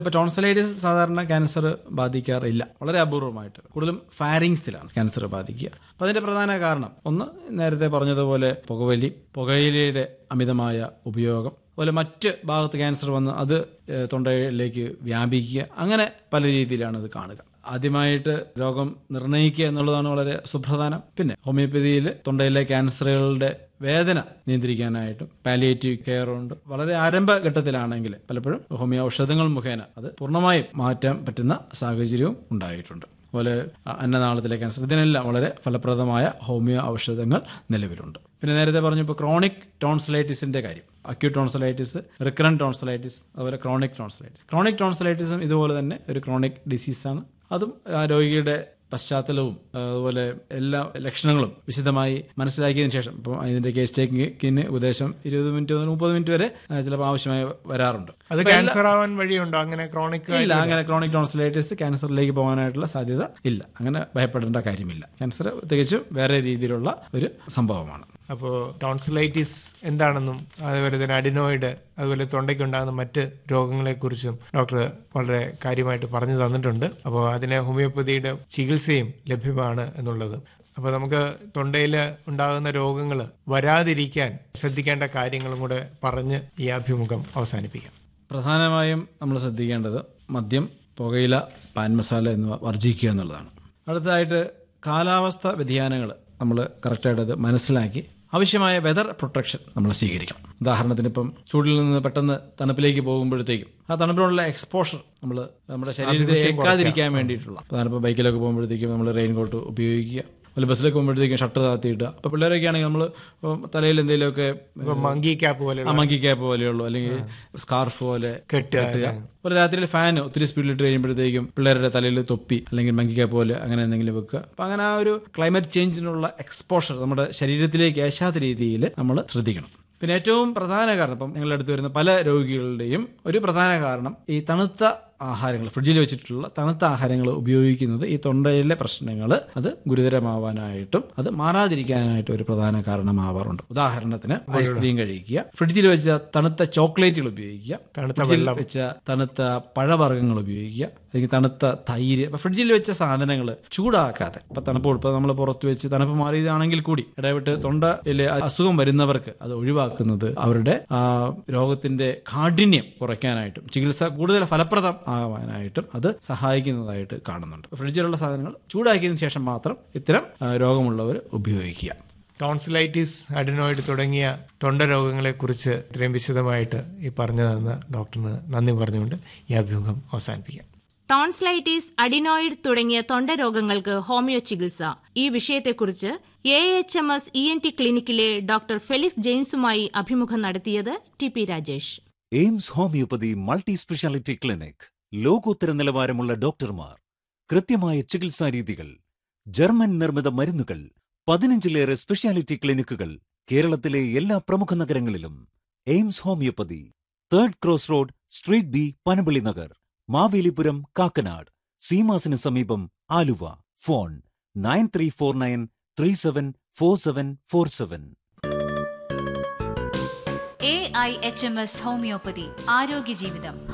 ഇപ്പോൾ ടോൺസലൈറ്റിസ് സാധാരണ ക്യാൻസർ ബാധിക്കാറില്ല വളരെ അപൂർവമായിട്ട് കൂടുതലും ഫാരിങ്സിലാണ് ക്യാൻസർ ബാധിക്കുക അപ്പോൾ അതിന്റെ പ്രധാന കാരണം ഒന്ന് നേരത്തെ പറഞ്ഞതുപോലെ പുകവലി പുകയിലയുടെ അമിതമായ ഉപയോഗം അതുപോലെ മറ്റ് ഭാഗത്ത് ക്യാൻസർ വന്ന് അത് ഏഹ്, തൊണ്ടയിലേക്ക് വ്യാപിക്കുക അങ്ങനെ പല രീതിയിലാണ് ഇത് കാണുക ആദ്യമായിട്ട് രോഗം നിർണ്ണയിക്കുക എന്നുള്ളതാണ് വളരെ സുപ്രധാനം പിന്നെ ഹോമിയോപ്പതിയിൽ തൊണ്ടയിലെ ക്യാൻസറുകളുടെ വേദന നിയന്ത്രിക്കാനായിട്ടും പാലിയേറ്റീവ് കെയർ ഉണ്ട് വളരെ ആരംഭഘട്ടത്തിലാണെങ്കിൽ പലപ്പോഴും ഹോമിയോ ഔഷധങ്ങൾ മുഖേന അത് പൂർണ്ണമായും മാറ്റാൻ പറ്റുന്ന സാഹചര്യവും ഉണ്ടായിട്ടുണ്ട് അതുപോലെ അ- അന്നനാളത്തിലെ ക്യാൻസർ ഇതിനെല്ലാം വളരെ ഫലപ്രദമായ ഹോമിയോ ഔഷധങ്ങൾ നിലവിലുണ്ട് പിന്നെ നേരത്തെ പറഞ്ഞപ്പോൾ ക്രോണിക് ടോൺസലൈറ്റിസിന്റെ കാര്യം അക്യൂട്ട് ടോൺസലൈറ്റിസ് റിക്കറന്റ് ടോൺസലൈറ്റിസ് അതുപോലെ ക്രോണിക് ടോൺസലൈറ്റിസ് ക്രോണിക് ടോൺസലൈറ്റിസും ഇതുപോലെ തന്നെ ഒരു ക്രോണിക് ഡിസീസാണ് അതും ആ രോഗിയുടെ പശ്ചാത്തലവും ആ, അതുപോലെ എല്ലാ ലക്ഷണങ്ങളും വിശദമായി മനസ്സിലാക്കിയതിനു ശേഷം ഇപ്പം ഇതിന്റെ കേസ് ടേക്കിങ്ങിന് ഉദ്ദേശം ഇരുപത് മിനിറ്റ് മുതൽ മുപ്പത് മിനിറ്റ് വരെ ആ, ചിലപ്പോൾ ആവശ്യമായി വരാറുണ്ട് അത് ക്യാൻസർ ആവാൻ വഴിയുണ്ടോ അങ്ങനെ ക്രോണിക് ഇല്ല അങ്ങനെ ക്രോണിക് ടോൺസിലൈറ്റിസ് ക്യാൻസറിലേക്ക് പോകാനായിട്ടുള്ള സാധ്യത ഇല്ല അങ്ങനെ ഭയപ്പെടേണ്ട കാര്യമില്ല ക്യാൻസർ തികച്ചും വേറെ രീതിയിലുള്ള ഒരു സംഭവമാണ് അപ്പോൾ ടോൺസിലൈറ്റിസ് എന്താണെന്നും അതുപോലെ തന്നെ അഡിനോയിഡ് അതുപോലെ തൊണ്ടയ്ക്കുണ്ടാകുന്ന മറ്റ് രോഗങ്ങളെക്കുറിച്ചും ഡോക്ടർ വളരെ കാര്യമായിട്ട് പറഞ്ഞു തന്നിട്ടുണ്ട് അപ്പോൾ അതിന് ഹോമിയോപ്പതിയുടെ ചികിത്സയും ലഭ്യമാണ് എന്നുള്ളത് അപ്പോൾ നമുക്ക് തൊണ്ടയിൽ ഉണ്ടാകുന്ന രോഗങ്ങൾ വരാതിരിക്കാൻ ശ്രദ്ധിക്കേണ്ട കാര്യങ്ങളും കൂടെ പറഞ്ഞ് ഈ അഭിമുഖം അവസാനിപ്പിക്കാം പ്രധാനമായും നമ്മൾ ശ്രദ്ധിക്കേണ്ടത് മദ്യം പുകയില പാൻ മസാല എന്നിവ വർജിക്കുക എന്നുള്ളതാണ് അടുത്തതായിട്ട് കാലാവസ്ഥ വ്യതിയാനങ്ങൾ നമ്മൾ കറക്റ്റായിട്ട് അത് മനസ്സിലാക്കി ആവശ്യമായ വെതർ പ്രൊട്ടക്ഷൻ നമ്മൾ സ്വീകരിക്കണം ഉദാഹരണത്തിന് ഇപ്പം ചൂടിൽ നിന്ന് പെട്ടെന്ന് തണുപ്പിലേക്ക് പോകുമ്പോഴത്തേക്കും ആ തണുപ്പിനുള്ള എക്സ്പോഷർ നമ്മൾ നമ്മുടെ ശരീരത്തിൽ ഏൽക്കാതിരിക്കാൻ വേണ്ടിയിട്ടുള്ള പ്രധാനപ്പെട്ട ബൈക്കിലൊക്കെ പോകുമ്പോഴത്തേക്കും നമ്മൾ റെയിൻ കോട്ട് ഉപയോഗിക്കുക അതുപോലെ ബസ്സിലൊക്കെ പോകുമ്പോഴത്തേക്കും ഷർട്ട് താത്തിയിട്ട് അപ്പോൾ പിള്ളേരൊക്കെ ആണെങ്കിൽ നമ്മൾ തലയിൽ എന്തെങ്കിലുമൊക്കെ ഇപ്പൊ മങ്കി ക്യാപ്പ് പോലെ ആ മങ്കി ക്യാപ്പ് പോലെയുള്ളൂ അല്ലെങ്കിൽ സ്കാർഫ് പോലെ കെട്ടുക കെട്ടുക ഒരു രാത്രിയിൽ ഫാൻ ഒത്തിരി സ്പീഡിലിട്ട് കഴിയുമ്പോഴത്തേക്കും പിള്ളേരുടെ തലയിൽ തൊപ്പി അല്ലെങ്കിൽ മങ്കി ക്യാപ്പ് പോലെ അങ്ങനെ എന്തെങ്കിലും വെക്കുക അപ്പൊ അങ്ങനെ ആ ഒരു ക്ലൈമറ്റ് ചേഞ്ചിനുള്ള എക്സ്പോഷർ നമ്മുടെ ശരീരത്തിലേക്ക് ഏശാത്ത രീതിയിൽ നമ്മൾ ശ്രദ്ധിക്കണം പിന്നെ ഏറ്റവും പ്രധാന കാരണം ഇപ്പം ഞങ്ങളുടെ അടുത്ത് വരുന്ന പല രോഗികളുടെയും ഒരു പ്രധാന കാരണം ഈ തണുത്ത ആഹാരങ്ങൾ ഫ്രിഡ്ജിൽ വെച്ചിട്ടുള്ള തണുത്ത ആഹാരങ്ങൾ ഉപയോഗിക്കുന്നത് ഈ തൊണ്ടയിലെ പ്രശ്നങ്ങൾ അത് ഗുരുതരമാവാനായിട്ടും അത് മാറാതിരിക്കാനായിട്ടും ഒരു പ്രധാന കാരണമാവാറുണ്ട് ഉദാഹരണത്തിന് ഐസ്ക്രീം കഴിക്കുക ഫ്രിഡ്ജിൽ വെച്ച തണുത്ത ചോക്ലേറ്റുകൾ ഉപയോഗിക്കുക തണുത്ത ഫ്രിഡ്ജിൽ വെച്ച തണുത്ത പഴവർഗ്ഗങ്ങൾ ഉപയോഗിക്കുക അല്ലെങ്കിൽ തണുത്ത തൈര് അപ്പൊ ഫ്രിഡ്ജിൽ വെച്ച സാധനങ്ങൾ ചൂടാക്കാതെ ഇപ്പൊ തണുപ്പ് ഇപ്പൊ നമ്മൾ പുറത്ത് വെച്ച് തണുപ്പ് മാറിയതാണെങ്കിൽ കൂടി ഇടവിട്ട് തൊണ്ടയിലെ അസുഖം വരുന്നവർക്ക് അത് ഒഴിവാക്കുന്നത് അവരുടെ ആ രോഗത്തിന്റെ കാഠിന്യം കുറയ്ക്കാനായിട്ടും ചികിത്സ കൂടുതൽ ഫലപ്രദം ആവാനായിട്ടും അത് സഹായിക്കുന്നതായിട്ട് കാണുന്നുണ്ട് ഫ്രിഡ്ജിലുള്ള സാധനങ്ങൾ ചൂടാക്കിയതിനു ശേഷം മാത്രം ഇത്തരം ആ, രോഗമുള്ളവർ ഉപയോഗിക്കുക ടോൺസിലൈറ്റിസ് അഡിനോയിഡ് തുടങ്ങിയ തൊണ്ട രോഗങ്ങളെക്കുറിച്ച് ഇത്രയും വിശദമായിട്ട് ഈ പറഞ്ഞു തന്ന ഡോക്ടറിന് നന്ദി പറഞ്ഞുകൊണ്ട് ഈ അഭിമുഖം അവസാനിപ്പിക്കാം ടോൺസ്ലൈറ്റിസ് അഡിനോയിഡ് തുടങ്ങിയ തൊണ്ടരോഗങ്ങൾക്ക് ഹോമിയോ ചികിത്സ ഈ വിഷയത്തെക്കുറിച്ച് A H M S E N T ക്ലിനിക്കിലെ ഡോക്ടർ ഫെലിക്സ് ജെയിംസുമായി അഭിമുഖം നടത്തിയത് T P Rajesh AIMS homoeopathy multi speciality clinic ലോകോത്തര നിലവാരമുള്ള ഡോക്ടർമാർ കൃത്യമായ ചികിത്സാ രീതികൾ ജർമ്മൻ നിർമ്മിത മരുന്നുകൾ പതിനഞ്ചിലേറെ സ്പെഷ്യാലിറ്റി ക്ലിനിക്കുകൾ കേരളത്തിലെ എല്ലാ പ്രമുഖ നഗരങ്ങളിലും AIMS homoeopathy third cross road street B Panampilly Nagar Mavelipuram Kakkanad സീമാസിന് സമീപം Aluva phone nine three four nine three seven four seven four seven A I H M S homoeopathy ആരോഗ്യ ജീവിതം